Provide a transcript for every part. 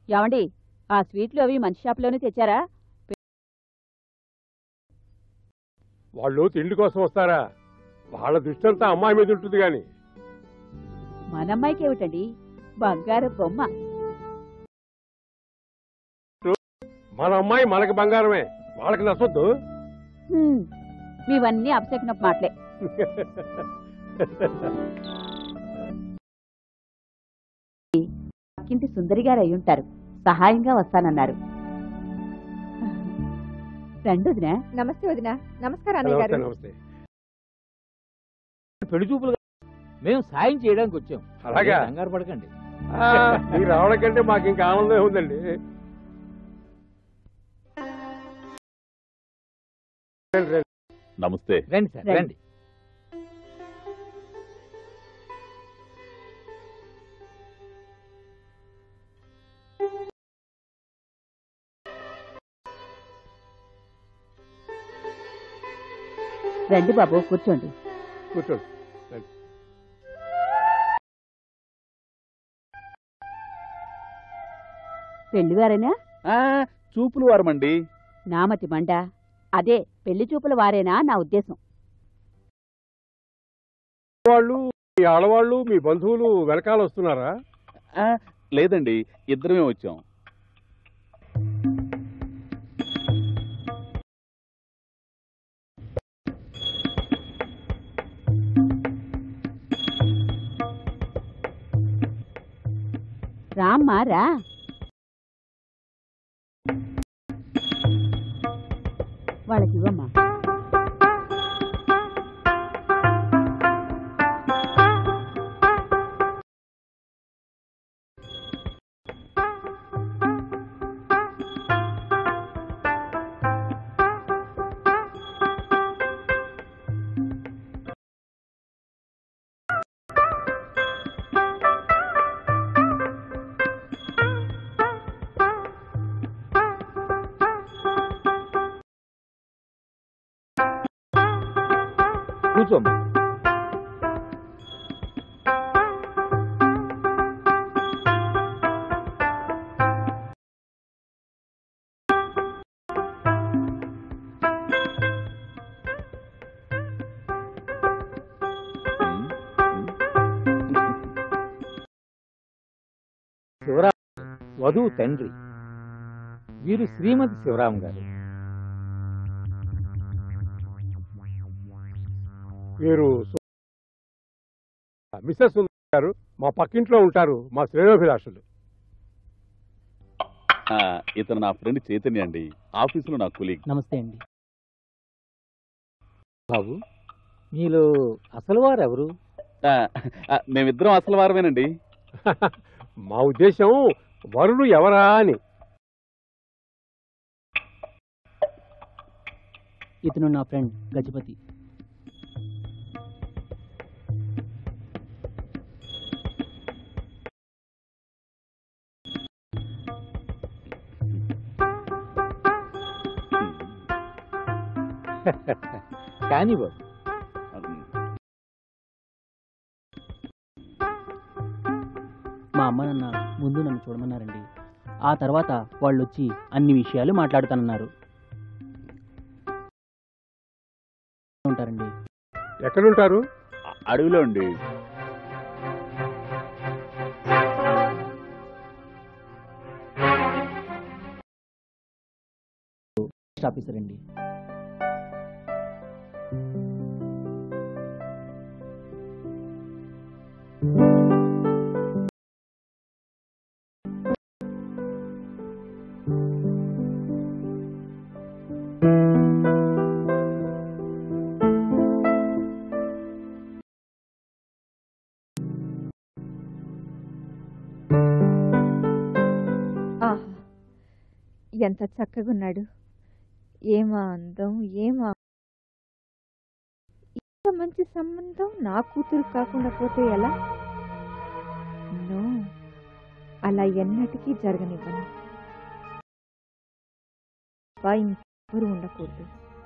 ఏమండి ఆ స్వీట్లు అవి మంచి షాప్లోనే తెచ్చారా వాళ్ళు తిండి కోసం వస్తారా వాళ్ళ దృష్టి అంతా అమ్మాయి మీద ఉంటుంది గాని మనమ్మాయికి ఏమిటండి బంగారు బొమ్మ మన అమ్మాయి మనకి బంగారమే వాళ్ళకి నచ్చొద్దు హ్మ్, మీవన్నీ అపశకునపు మాటలే పక్కింటి సుందరి గారు అయ్యుంటారు సహాయంగా వస్తానన్నారు రండి వదినా నమస్తే వదిన నమస్కారం అన్నయ్య నమస్తే గారు నమస్తే పెళ్లి చూపులు మేము సాయం చేయడానికి వచ్చాం అలాగా? మీరేం కంగారు పడకండి ఆ, మీరు రావడం కంటే మాకు ఇంకా ఆనందం ఉందండి రండి, రండి. నమస్తే రండి సార్ రండి. రండి రండి బాబు కూర్చోండి కూర్చోండి పెళ్లివారేనా ఆ, చూపులు వారమండి నామతి మండ అదే పెళ్లి చూపుల వారేనా నా ఉద్దేశం వాళ్ళు మీ ఆడవాళ్ళు మీ బంధువులు వెనకాల వస్తున్నారా ఆ, లేదండి ఇద్దరమే వచ్చాం రామ్మా రా వాళ్ళకి ఇవ్వమ్మా కూర్చోమ్మా ఉమ్, ఉమ్. శివరాం వధువు తండ్రి వీరు శ్రీమతి శివరాం గారు వీరు సు- మిస్సెస్ సుందర్ గారు మా పక్కింట్లో ఉంటారు మా శ్రేయోభిలాషులు ఆ, ఇతను నా ఫ్రెండ్ చైతన్య అండి ఆఫీసులో నా కొలీగ్ నమస్తే అండి బాబు మీలో అసలు వారు ఎవరు ఆ, ఆ, మేమిద్దరం అసలు వారమేనండి మా ఉద్దేశం వరుడు ఎవరా అని ఇతను నా ఫ్రెండ్ గజపతి కానీ బాబు ఉమ్. మా అమ్మ నాన్న ముందు నన్ను చూడమన్నారండి ఆ తర్వాత వాళ్ళు వచ్చి అన్ని విషయాలు మాట్లాడుతానన్నారు ఉంటారండి ఎక్కడుంటారు అ- అడవిలో అండి పోస్ట్ ఆఫీసర్ అండి ఆహా ఎంత చక్కగున్నాడు ఏమా అందం ఏమా ఇంత మంచి సంబంధం నా కూతురు కాకుండా పోతే ఎలా నో అలా ఎన్నటికీ జరగనివ్వను అబ్బాయి ఇంకెవరు ఉండకూడదు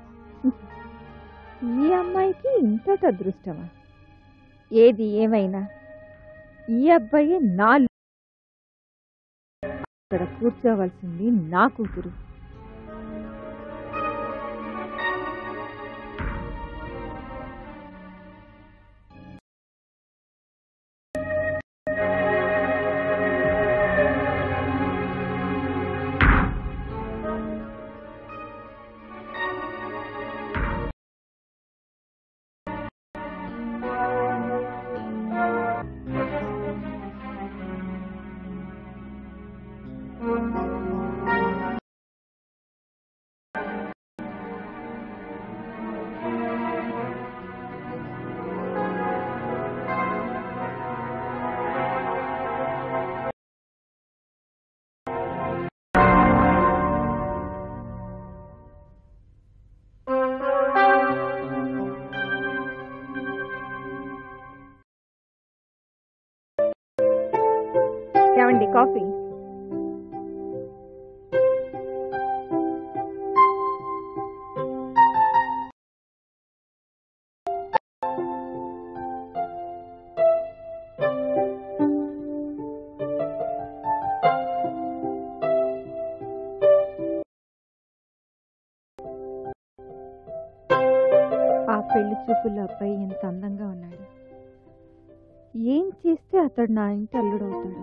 ఈ అమ్మాయికి ఇంతటి అదృష్టమా ఏది ఏమైనా ఈ అబ్బాయి నా ఇక్కడ కూర్చోవలసింది నా కూతురు ఏమండి కాఫీ ఆ పెళ్లి చూపుల అబ్బాయి ఎంత అందంగా ఉన్నాడు ఏం చేస్తే అతడు నా ఇంటి అల్లుడవుతాడు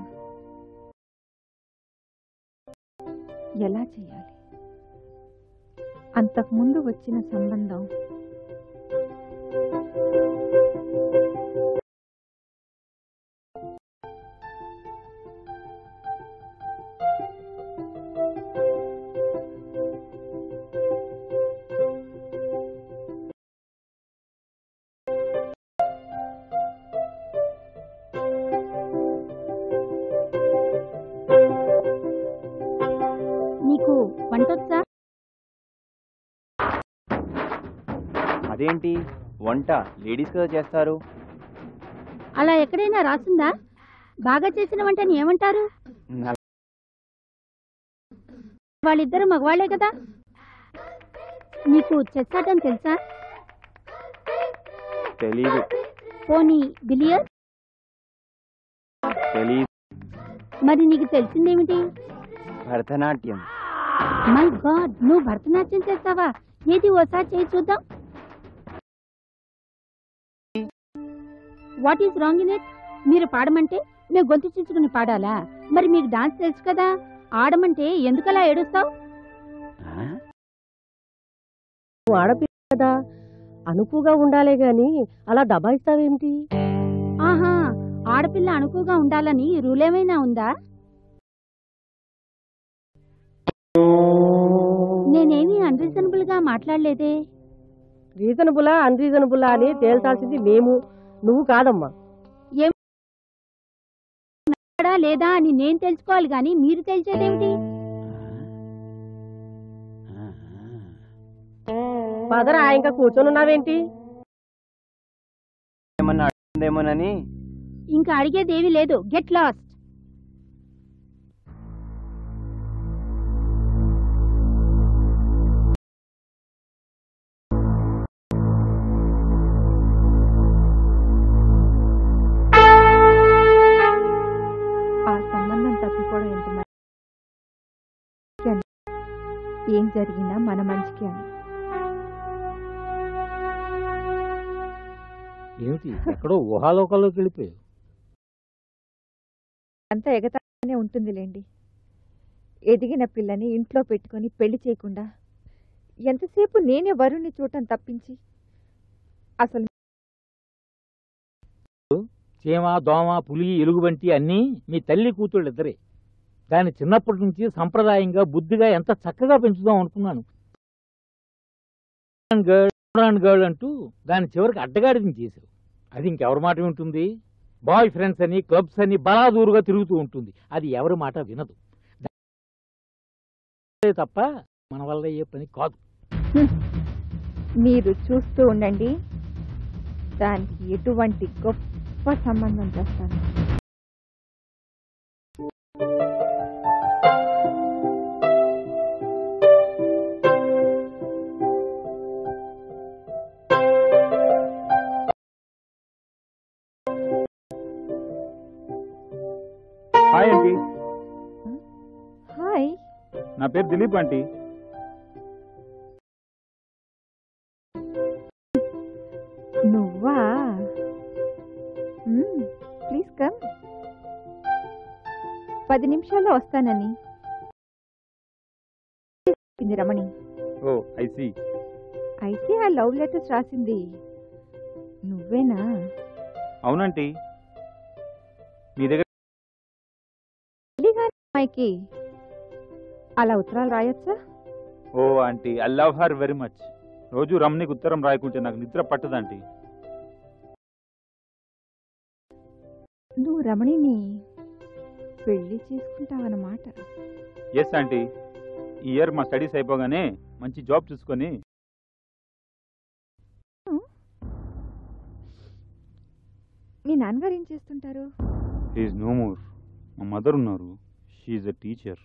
ఎలా చేయాలి అంతకుముందు వచ్చిన సంబంధం నీకు వంటొచ్చా అదేంటి వంట లేడీస్ కదా చేస్తారు అలా ఎక్కడైనా రాసిందా బాగా చేసిన వంటని ఏమంటారు నా- వాళ్ళిద్దరు మగవాళ్లే కదా నీకు చెస్ ఆడటం తెలుసా తెలీదు పోనీ బిలియర్ తెలీదు మరి నీకు తెలిసిందేమిటి భరతనాట్యం మై గాడ్ నువ్వు భరతనాట్యం చేస్తావా ఏది ఓసారి చేయి చూద్దాం what is wrong in it మీరు పాడమంటే మేము గొంతు చించుకుని పాడాలా మరి మీకు డాన్స్ తెలుసు కదా ఆడమంటే ఎందుకలా ఏడుస్తావు ఆ? నువ్వు ఆడపిల్ల కదా అనుకుగా ఉండాలే గాని అలా దబాయిస్తావేమిటి ఆహా ఆడపిల్ల అనుకుగా ఉండాలని రూల్ ఏమైనా ఉందా నేనేమీ అన్రీజనబుల్ గా మాట్లాడలేదే రీజనబులా అన్రీజనబులా అని తేల్చాల్సింది మేము నువ్వు కాదమ్మా ఉన్నాడా లేదా అని నేను తెలుసుకోవాలి గాని మీరు తెలిసేదేమిటి పదరా ఇంకా కూర్చొని ఉన్నావేంటి ఏమన్నా అడిగిందేమోనని ఇంకా అడిగేదేమీ లేదు గెట్ లాస్ట్ ఆ సంబంధం తప్పిపోవడం ఎంత మంచి అని. ఏం జరిగినా మన మంచికి అని ఏమిటి ఎక్కడో ఊహాలోకాల్లోకి వెళ్ళిపోయావు అంతా ఎగతానే ఉంటుందిలేండి ఎదిగిన పిల్లని ఇంట్లో పెట్టుకొని పెళ్లి చేయకుండా ఎంతసేపు నేనే వరుణ్ణి చూడటం తప్పించి అసలు చీమ దోమ పులి ఎలుగుబంటి అన్నీ మీ తల్లి కూతుళ్ళు ఇద్దరే దాన్ని చిన్నప్పటి నుంచి సంప్రదాయంగా బుద్ధిగా ఎంత చక్కగా పెంచుదాం అనుకున్నాను గర్ల్ గర్ల్ అంటూ దాని చివరికి అడ్డగాడిని చేసావు అది ఇంకెవరి మాట వింటుంది బాయ్ ఫ్రెండ్స్ అని క్లబ్స్ అని బలాదూరుగా తిరుగుతూ ఉంటుంది అది ఎవరి మాట వినదు దా- తప్ప మన వల్ల ఏ పని కాదు మీరు చూస్తూ ఉండండి దానికి ఎటువంటి గొప్ప సంబంధం చేస్తాను హాయ్ అండి నా పేరు దిలీప్ ఆంటీ నువ్వా ప్లీజ్ కమ్ పది నిమిషాల్లో వస్తానని చెప్పింది రమణి ఓ ఐ సి అయితే ఆ లవ్ లెటర్స్ రాసింది నువ్వేనా అవునంటీ మీ దగ్గర పెళ్లిగాని అమ్మాయికి అలా ఉత్తరాలు రాయొచ్చా ఓ aunty I love her very much రోజు రమణికి ఉత్తరం రాయకుంటే నాకు నిద్ర పట్టదంటీ నువ్వు రమణిని పెళ్లి చేసుకుంటావన్నమాట ఎస్ ఆంటీ ఈ ఇయర్ మా స్టడీస్ అయిపోగానే మంచి జాబ్ చూసుకొని మీ నాన్నగారు ఏం చేస్తుంటారు ఈజ్ నో మోర్ మా మదర్ ఉన్నారు షీఈ్ అ టీచర్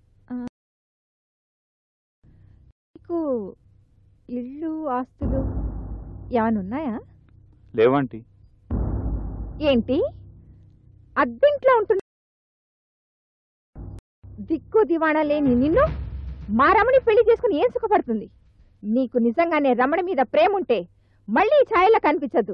నీకు ఇళ్ళు ఆస్తులు ఏమనున్నాయా లేవంటీ ఏంటి అద్దెంట్లో ఉంటున్నా దిక్కు దివాణా లేని నిన్ను మా రమణి పెళ్లి చేసుకుని ఏం సుఖపడుతుంది నీకు నిజంగానే రమణి మీద ప్రేమ ఉంటే మళ్ళీ ఈ ఛాయల్లో కనిపించద్దు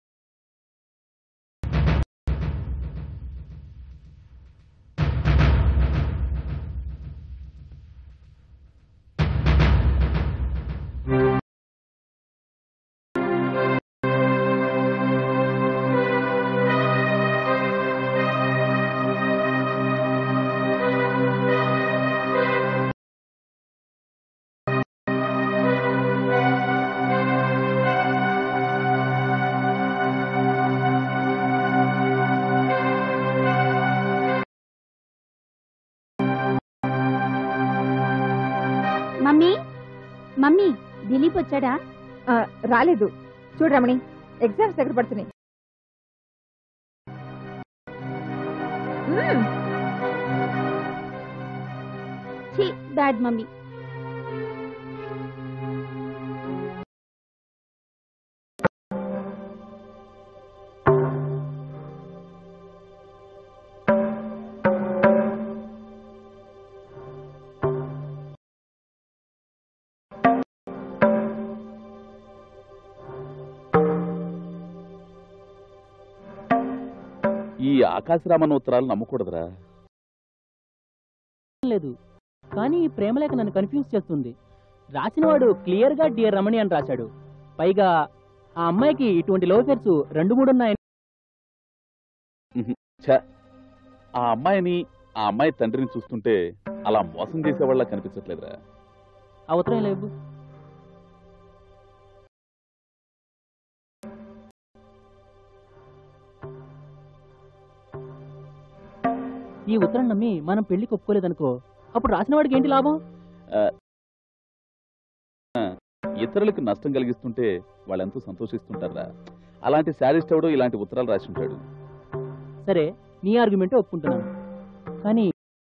మమ్మీ మమ్మీ దిలీప్ వచ్చాడా ఆ, రాలేదు చూడు రమణి ఎగ్జామ్స్ దగ్గర పడుతున్నాయి మ్మ్. ఛీ బ్యాడ్ మమ్మీ ఈ ఆకాశరామన్న ఉత్తరాలు నమ్మకూడదురా లేదు కానీ ఈ ప్రేమలేఖ నన్ను కన్ఫ్యూజ్ చేస్తుంది రాసినవాడు క్లియర్గా డియర్ రమణి అని రాశాడు పైగా ఆ అమ్మాయికి ఇటువంటి లవ్ అఫేర్స్ రెండు మూడు ఉన్నాయి ఛ ఆ అమ్మాయిని ఆ అమ్మాయి తండ్రిని చూస్తుంటే అలా మోసం చేసేవాళ్ళ కనిపించట్లేదురా ఆ ఉత్తరం లేవు ఈ ఉత్తరం నమ్మి మనం పెళ్లికి ఒప్పుకోలేదనుకో అప్పుడు రాసిన వాడికి ఏంటి లాభం ఇతరులకు నష్టం కలిగిస్తుంటే వాళ్ళెంతో సంతోషిస్తుంటారా అలాంటి శారీస్ట్ ఎవడో ఇలాంటి ఉత్తరాలు రాసి ఉంటాడు సరే నీ ఆర్గ్యుమెంట్ ఒప్పుకుంటున్నాను కానీ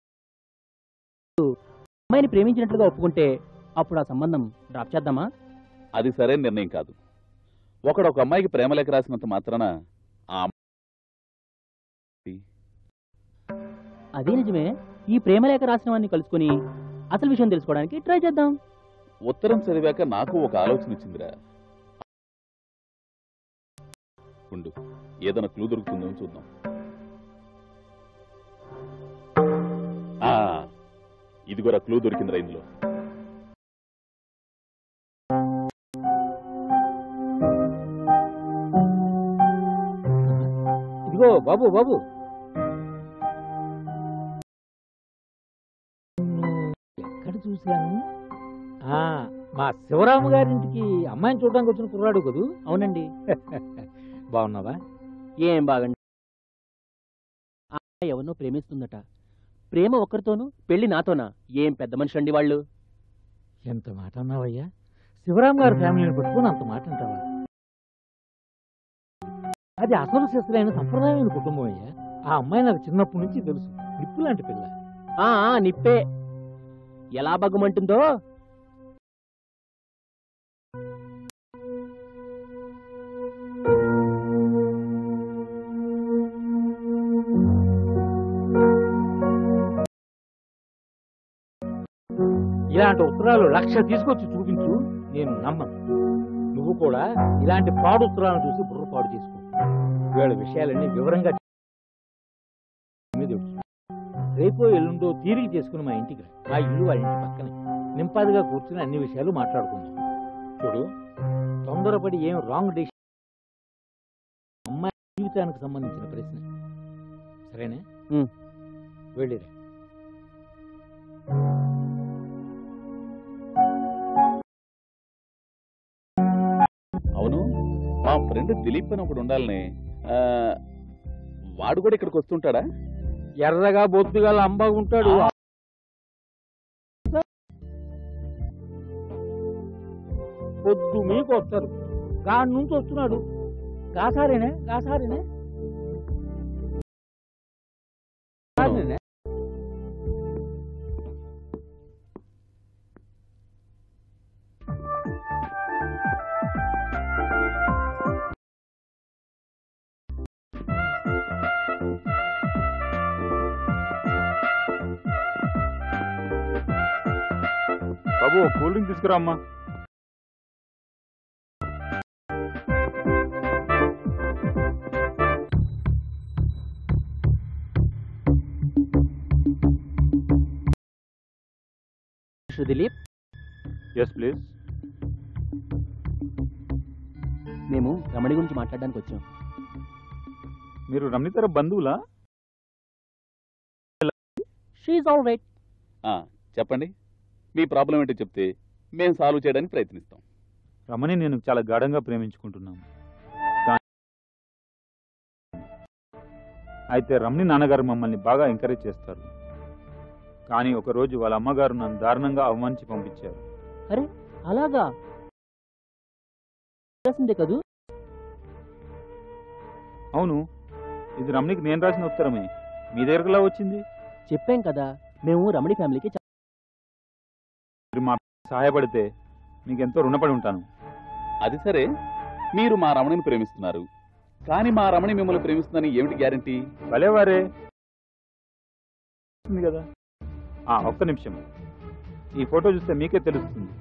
అమ్మాయిని ప్రేమించినట్లుగా ఒప్పుకుంటే అప్పుడు ఆ సంబంధం డ్రాప్ చేద్దామా అది సరైన నిర్ణయం కాదు ఒకడు ఒక అమ్మాయికి ప్రేమలేఖ రాసినంత మాత్రాన ఆ అమ్మాయి అదే నిజమే ఈ ప్రేమలేఖ రాసిన వాడిని కలుసుకొని అసలు విషయం తెలుసుకోవడానికి ట్రై చేద్దాం ఉత్తరం చదివాక నాకు ఒక ఆలోచన వచ్చిందిరా ఉండు ఏదైనా క్లూ దొరుకుతుందో చూద్దాం ఆ ఇదిగోరా క్లూ దొరికిందిరా ఇందులో ఇదిగో బాబు బాబు ఎక్కడ చూశాను ఆ, మా శివరాము గారింటికి అమ్మాయిని చూడడానికి వచ్చిన కుర్రాడు కదూ అవునండి బాగున్నావా ఏం బాగండి ఆ అమ్మాయి ఎవరినో ప్రేమిస్తుందట ప్రేమ ఒక్కరితోనూ పెళ్లి నాతోనా ఏం పెద్ద మనిషి అండి వాళ్ళు ఎంత మాట అన్నావయ్యా శివరాం గారి ఫ్యామిలీని పట్టుకుని అంత మాట అంటావా అది అసలు శస్త్రైన సంప్రదాయమైన కుటుంబం అయ్యా ఆ అమ్మాయి నాకు చిన్నప్పటి నుంచి తెలుసు నిప్పు లాంటి పిల్ల ఆ ఆ, నిప్పే ఎలా బగ్గుమంటుందో ఇలాంటి ఉత్తరాలు లక్ష తీసుకొచ్చి చూపించు నేను నమ్మను నువ్వు కూడా ఇలాంటి పాడు ఉత్తరాలను చూసి బుర్ర పాడు చేసుకో వీళ్ళ విషయాలన్నీ వివరంగా మీద ఉంచు. రేపో ఎల్లుండో తీరిగి చేసుకుని మా ఇంటికి రా మా ఇల్లు వాళ్ళ ఇంటి పక్కనే నింపాదిగా కూర్చుని అన్ని విషయాలు మాట్లాడుకుందాం చూడు తొందరపడి ఏం రాంగ్ డెసిషన్ అమ్మాయి జీవితానికి సంబంధించిన ప్రశ్న సరేనా ఉం. వెళ్ళిరా అవును మా ఫ్రెండ్ దిలీప్ అని ఒకడు ఉండాలని ఆ, వాడు కూడా ఇక్కడికి వస్తుంటాడా ఎర్రగా బొత్తుగా లంబాగా ఉంటాడు పొద్దు మీకు వస్తారు గాడి నుంచి వస్తున్నాడు కాసారేనే కాసారేనే కాసారేనే? బాబు ఓ కూల్ డ్రింక్ తీసుకురా అమ్మా మిస్టర్ దిలీప్ ఎస్ ప్లీజ్ మేము రమణి గురించి మాట్లాడడానికి వచ్చాం మీరు రమణితర బంధువులా షీఈ్ ఆల్ రైట్ ఆ, చెప్పండి మీ ప్రాబ్లం ఏంటో చెప్తే మేము సాల్వ్ చేయడానికి ప్రయత్నిస్తాం రమణి నేను చాలా గాఢంగా ప్రేమించుకుంటున్నాను కా- అయితే రమణి నాన్నగారు మమ్మల్ని బాగా ఎంకరేజ్ చేస్తారు కానీ ఒకరోజు వాళ్ళ అమ్మగారు నన్ను దారుణంగా అవమానించి పంపించారు అలాగా చేసిందే కదూ అవును ఇది రమణికి నేను రాసిన ఉత్తరమే మీ దగ్గరలా వచ్చింది చెప్పాం కదా మేము రమణి ఫ్యామిలీకి చ- మీరు మా సహాయపడితే మీకు ఎంతో రుణపడి ఉంటాను అది సరే మీరు మా రమణిని ప్రేమిస్తున్నారు కానీ మా రమణి మిమ్మల్ని ప్రేమిస్తుందని ఏమిటి గ్యారంటీ భలేవారే ఉంది కదా ఆ, ఒక్క నిమిషం ఈ ఫోటో చూస్తే మీకే తెలుస్తుంది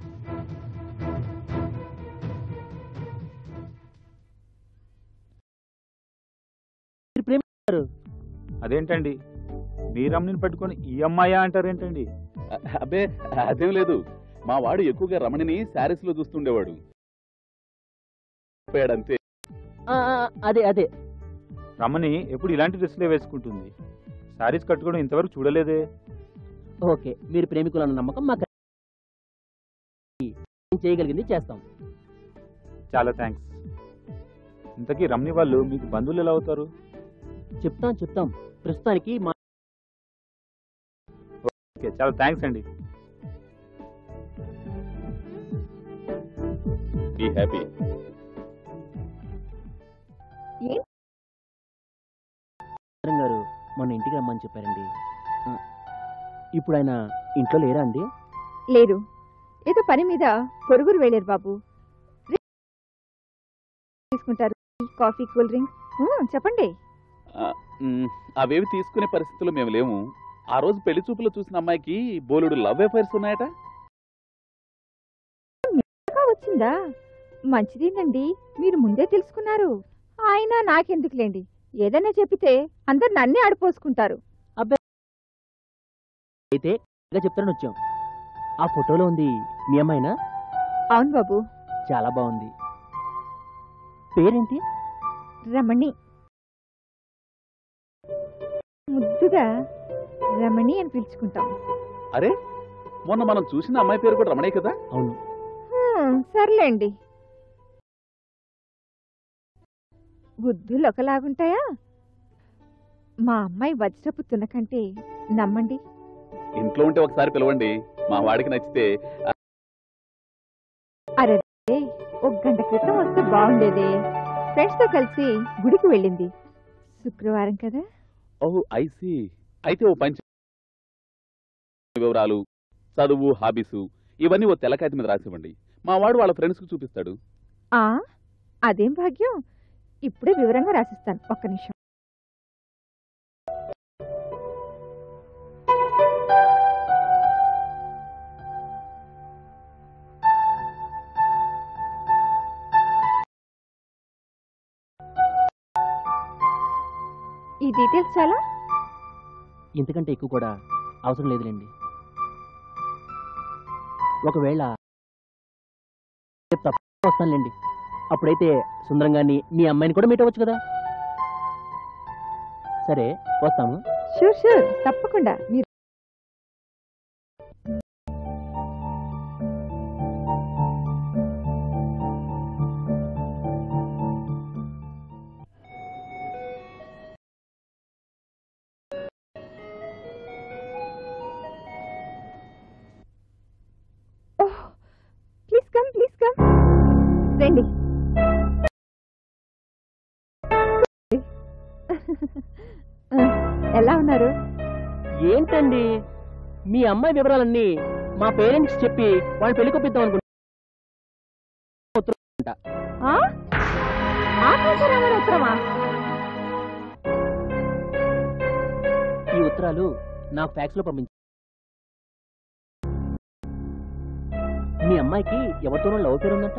మీరు ప్రేమిస్తారు అదేంటండి మీ రమణిని పట్టుకొని ఈ అమ్మాయా అంటారేంటండి అ- అబ్బే అదేం లేదు మా వాడు ఎక్కువగా రమణిని శారీస్ లో చూస్తుండేవాడు పోయాడంతే ఆ, ఆ, అదే అదే రమణి ఎప్పుడు ఇలాంటి డ్రెస్లే వేసుకుంటుంది శారీస్ కట్టుకోవడం ఇంతవరకు చూడలేదే ఓకే మీరు ప్రేమికులన్న నమ్మకం మాకు ఏం చేయగలిగింది చేస్తాం చాలా థ్యాంక్స్ ఇంతకీ రమణి వాళ్ళు మీకు బంధువులు ఎలా అవుతారు చెప్తాం చెప్తాం ప్రస్తుతానికి మా ఓకే చాలా థ్యాంక్స్ అండి బీ హ్యాపీ ఏం మేడం గారు మొన్న ఇంటికి రమ్మని చెప్పారండి ఆ, ఇప్పుడు ఆయన ఇంట్లో లేరా అండి లేరు ఏదో పని మీద పొరుగురు వెళ్ళారు బాబు తీసుకుంటారు tea, coffee cool drink um, చెప్పండి ఆ, మ్, అవేవి తీసుకునే పరిస్థితుల్లో మేము లేము ఆ రోజు పెళ్లి చూపులో చూసిన అమ్మాయికి బోలుడు లవ్ అఫైర్స్ ఉన్నాయట ఇంకా వచ్చిందా మంచిదేనండి మీరు ముందే తెలుసుకున్నారు ఆయన నాకెందుకులేండి ఏదైనా చెప్పితే అందరు నన్నే ఆడిపోసుకుంటారు అయితే ఇలా చెప్తానని వచ్చాం ఆ ఫోటోలో ఉంది మీ అమ్మాయినా అవును బాబు చాలా బాగుంది పేరేంటి రమణి ముద్దుగా రమణి అని పిలుచుకుంటాం అరే మొన్న మనం చూసిన అమ్మాయి పేరు కూడా రమణే కదా అవును హ్మ్, సర్లేండి బుద్ధులు ఒకలాగుంటాయా మా అమ్మాయి వజ్రపు తునకంటే నమ్మండి ఇంట్లో ఉంటే ఒకసారి పిలవండి మా వాడికి నచ్చితే అరే ఒక గంట క్రితం వస్తే బాగుండేదే ఫ్రెండ్స్ తో కలిసి గుడికి వెళ్ళింది శుక్రవారం కదా ఓహ్ ఐసి అయితే ఓ పంచ వివరాలు చదువు హాబీసు ఇవన్నీ ఓ తెల్లకాయత మీద రాసివ్వండి మా వాడు వాళ్ళ ఫ్రెండ్స్ కు చూపిస్తాడు ఆ అదేం భాగ్యం ఇప్పుడే వివరంగా రాసిస్తాను ఒక్క నిమిషం డీటెయిల్స్ చాలా ఇంతకంటే ఎక్కువ కూడా అవసరం లేదులేండి ఒకవేళ రేపు తప్పకుండా వస్తానులేండి అప్పుడైతే సుందరంగాన్ని మీ అమ్మాయిని కూడా మీట్ అవ్వచ్చు కదా సరే వస్తాము షూర్ షూర్ తప్పకుండా మీరు ప్లీజ్ కమ్ ప్లీజ్ కమ్ రండి ఎలా ఉన్నారు ఏంటండి మీ అమ్మాయి వివరాలన్నీ మా పేరెంట్స్ చెప్పి వాళ్ళని పెళ్లి కొప్పిద్దాం అనుకుంటున్నా ఆ? ఆకాశరామన్ ఉత్తరమా ఈ ఉత్తరాలు నాకు ఫ్యాక్స్ లో పంపించు మీ అమ్మాయికి ఎవరితోనో లవ్ పేరు ఉందంట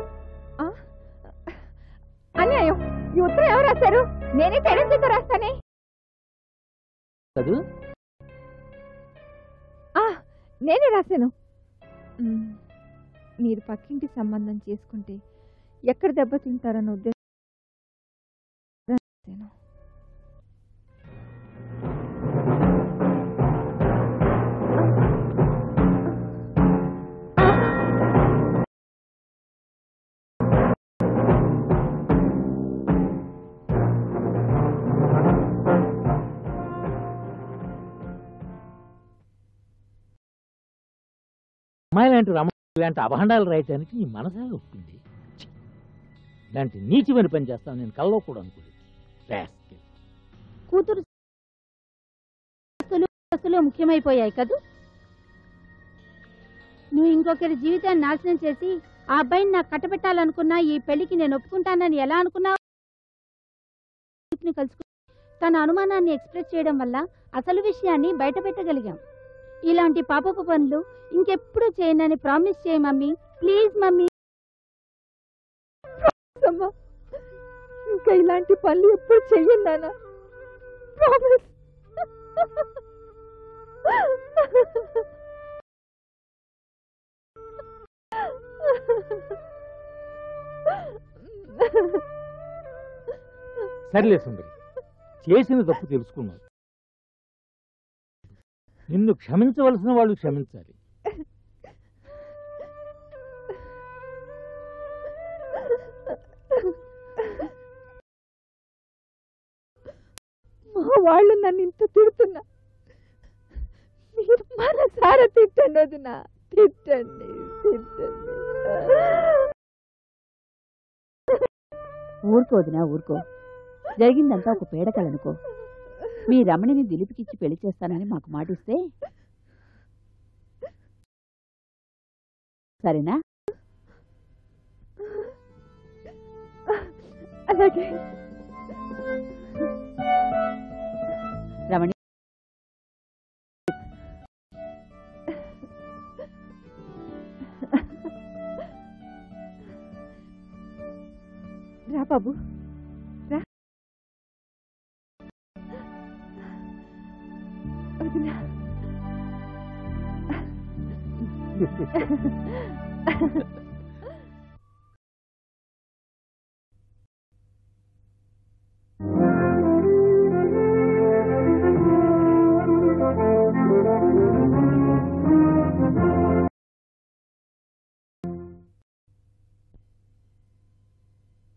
అన్యాయం ఈ ఉత్తరం ఎవరు రాశారు నేనే పేరెంట్స్తో రాస్తానే చదువు ఆ, నేనే రాశాను మ్, మీరు పక్కింటి సంబంధం చేసుకుంటే ఎక్కడ దెబ్బతింటారన్న ఉద్దేశం రాశాను. అమ్మాయి లాంటి రమ ఇలాంటి అభాండాలు రాయటానికి నీ మనసే ఒప్పింది ఛీ! ఇలాంటి నీచమైన పని చేస్తాను నేను కల్లో కూడా అనుకోలేదు Rascal. కూతురు ఆస్తులు ఆస్తులు ముఖ్యమైపోయాయి కదూ నువ్వు ఇంకొకరి జీవితాన్ని నాశనం చేసి ఆ అబ్బాయిని నాకు కట్టబెట్టాలనుకున్నా ఈ పెళ్లికి నేను ఒప్పుకుంటానని ఎలా అనుకున్నావు కలుసుకుని తన అనుమానాన్ని ఎక్స్ప్రెస్ చేయడం వల్ల అసలు విషయాన్ని బయట పెట్టగలిగాం ఇలాంటి పాపపు పనులు ఇంకెప్పుడు చేయనని ప్రామిస్ చేయి మమ్మీ ప్లీజ్ మమ్మీ అమ్మా ఇంకా ఇలాంటి పనులు ఎప్పుడు చెయ్యను నాన్న ప్రామిస్ సర్లే సుందరి చేసిన తప్పు తెలుసుకున్నావు నిన్ను క్షమించవలసిన వాళ్ళు క్షమించాలి మా వాళ్ళు నన్ను ఇంత తిడుతున్నా మీరు మనసారా తిట్టండి వదిన తిట్టండి తిట్టండి ఊరుకోదునా ఊరుకో జరిగిందంతా ఒక పేడకలనుకో మీ రమణిని దిలీపికిచ్చి పెళ్లి చేస్తానని మాకు మాటిస్తే సరేనా అలాగే రమణి రా బాబు రా వదినా